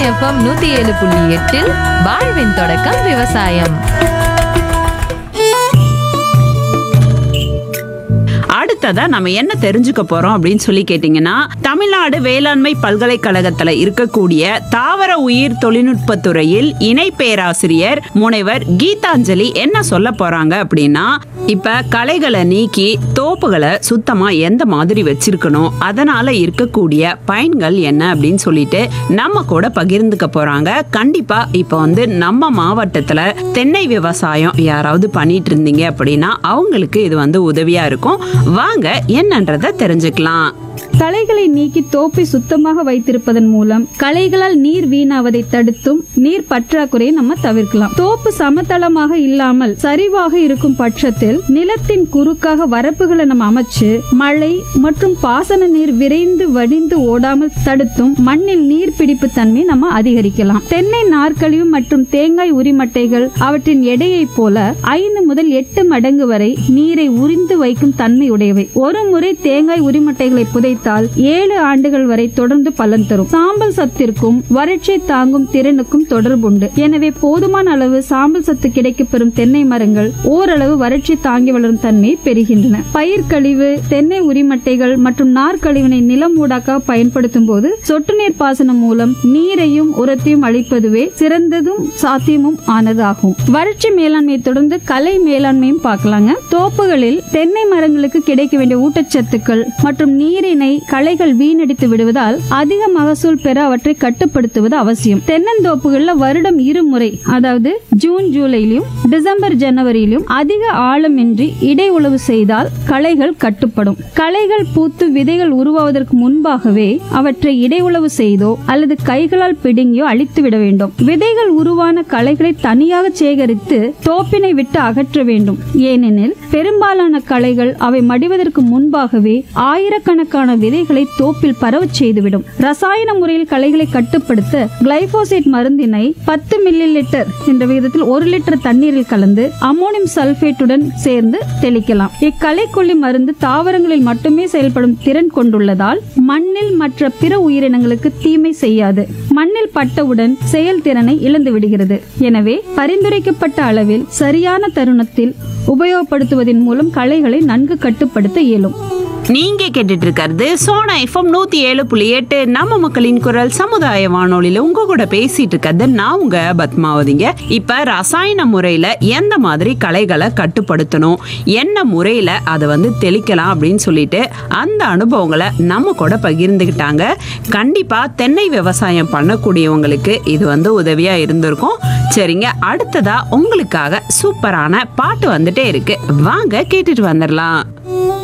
FM நூத்தி ஏழு புள்ளி எட்டில் வாழ்வின் தொடக்கம் விவசாயம் அடுத்ததா நம்ம என்ன தெரிஞ்சுக்க போறோம் அப்படின்னு சொல்லி கேட்டீங்கன்னா தமிழ்நாடு வேளாண்மை பல்கலைக்கழகத்துல இருக்கக்கூடிய தாவர உயிர் தொழில்நுட்பத் துறையில் இணை பேராசிரியர் முனைவர் கீதாஞ்சலி என்ன சொல்ல போறாங்க அப்படின்னா இப்ப களைகளை நீக்கி தோப்புகளை சுத்தமா எந்த மாதிரி வச்சிருக்கணும் அதனால இருக்கக்கூடிய பயன்கள் என்ன அப்படின்னு சொல்லிட்டு நம்ம கூட பகிர்ந்துக்க போறாங்க கண்டிப்பா இப்ப வந்து நம்ம மாவட்டத்துல தென்னை விவசாயம் யாராவது பண்ணிட்டு இருந்தீங்க அப்படின்னா அவங்களுக்கு இது வந்து உதவியா இருக்கும் வாங்க என்னன்றத தெரிஞ்சுக்கலாம் களைகளை நீக்கி தோப்பை சுத்தமாக வைத்திருப்பதன் மூலம் களைகளால் நீர் வீணாவதை தடுத்தும் நீர் பற்றாக்குறையை நம்ம தவிர்க்கலாம் தோப்பு சமதளமாக இல்லாமல் சரிவாக இருக்கும் பட்சத்தில் நிலத்தின் குறுக்காக வரப்புகளை நம்ம அமைச்சு மழை மற்றும் பாசன நீர் விரைந்து வடிந்து ஓடாமல் தடுத்தும் மண்ணில் நீர் பிடிப்பு தன்மை நம்ம அதிகரிக்கலாம் தென்னை நார்க்கழிவு மற்றும் தேங்காய் உரிமட்டைகள் அவற்றின் எடையைப் போல ஐந்து முதல் எட்டு மடங்கு வரை நீரை உறிந்து வைக்கும் தன்மை உடையவை ஒரு முறை தேங்காய் உரிமட்டைகளை புதைத்தால் ஏழு ஆண்டுகள் வரை தொடர்ந்து பலன் தரும் சாம்பல் சத்திற்கும் வறட்சி தாங்கும் திறனுக்கும் தொடர்புண்டு எனவே போதுமான அளவு சாம்பல் சத்து கிடைக்கப்பெறும் தென்னை மரங்கள் ஓரளவு வறட்சி தாங்கி வளரும் தன்மையை பெறுகின்றன பயிர் கழிவு தென்னை உரிமட்டைகள் மற்றும் நார்க்கழிவினை நிலம் ஊடாக பயன்படுத்தும் போது சொட்டு நீர் பாசனம் மூலம் நீரையும் உரத்தையும் அளிப்பதுவே சிறந்ததும் சாத்தியமும் ஆனதாகும் வறட்சி மேலாண்மையை தொடர்ந்து கலை மேலாண்மையும் பார்க்கலாங்க தோப்புகளில் தென்னை மரங்களுக்கு கிடைக்க வேண்டிய ஊட்டச்சத்துக்கள் மற்றும் நீரினை களைகள் வீணடித்து விடுவதால் அதிக மகசூல் பெற அவற்றை கட்டுப்படுத்துவது அவசியம் தென்னந்தோப்புகள்ல வருடம் இருமுறை அதாவது ஜூன் ஜூலையிலும் டிசம்பர் ஜனவரியிலும் அதிக ஆழமின்றி இடை உழவு செய்தால் களைகள் கட்டுப்படும் களைகள் பூத்து விதைகள் உருவாவதற்கு முன்பாகவே அவற்றை இடை உழவு செய்தோ அல்லது கைகளால் பிடுங்கியோ அழித்து விட வேண்டும் விதைகள் உருவான களைகளை தனியாக சேகரித்து தோப்பினை விட்டு அகற்ற வேண்டும் ஏனெனில் பெரும்பாலான களைகள் அவை மடிவதற்கு முன்பாகவே ஆயிரக்கணக்கான விதைகளை தோப்பில் பரவச் செய்துவிடும் ரசாயன முறையில் களைகளை கட்டுப்படுத்த கிளைபோசேட் மருந்தினை பத்து மில்லி லிட்டர் என்ற விகிதத்தில் ஒரு லிட்டர் தண்ணீரில் கலந்து அமோனியம் சல்பேட்டுடன் சேர்ந்து தெளிக்கலாம் இக்களைக்கொல்லி மருந்து தாவரங்களில் மட்டுமே செயல்படும் திறன் கொண்டுள்ளதால் மண்ணில் மற்ற பிற உயிரினங்களுக்கு தீமை செய்யாது மண்ணில் பட்டவுடன் செயல்திறனை இழந்து விடுகிறது எனவே பரிந்துரைக்கப்பட்ட அளவில் சரியான தருணத்தில் உபயோகப்படுத்துவதன் மூலம் களைகளை நன்கு கட்டுப்படுத்த இயலும் நீங்க கேட்டுட்டு இருக்கிறது சோனா எஃப்எம் நூத்தி ஏழு புள்ளி எட்டு நம்ம மக்களின் குரல் சமுதாய வானொலியில உங்க கூட பேசிட்டு இருக்கிறது நான் உங்க பத்மாவதிங்க இப்ப ரசாயன முறையில எந்த மாதிரி களைகளை கட்டுப்படுத்தணும் என்ன முறையில அதை வந்து தெளிக்கலாம் அப்படின்னு சொல்லிட்டு அந்த அனுபவங்களை நம்ம கூட பகிர்ந்துக்கிட்டாங்க கண்டிப்பா தென்னை விவசாயம் பண்ணக்கூடியவங்களுக்கு இது வந்து உதவியா இருந்திருக்கும் சரிங்க அடுத்ததா உங்களுக்காக சூப்பரான பாட்டு வந்துட்டே இருக்கு வாங்க கேட்டுட்டு வந்துடலாம்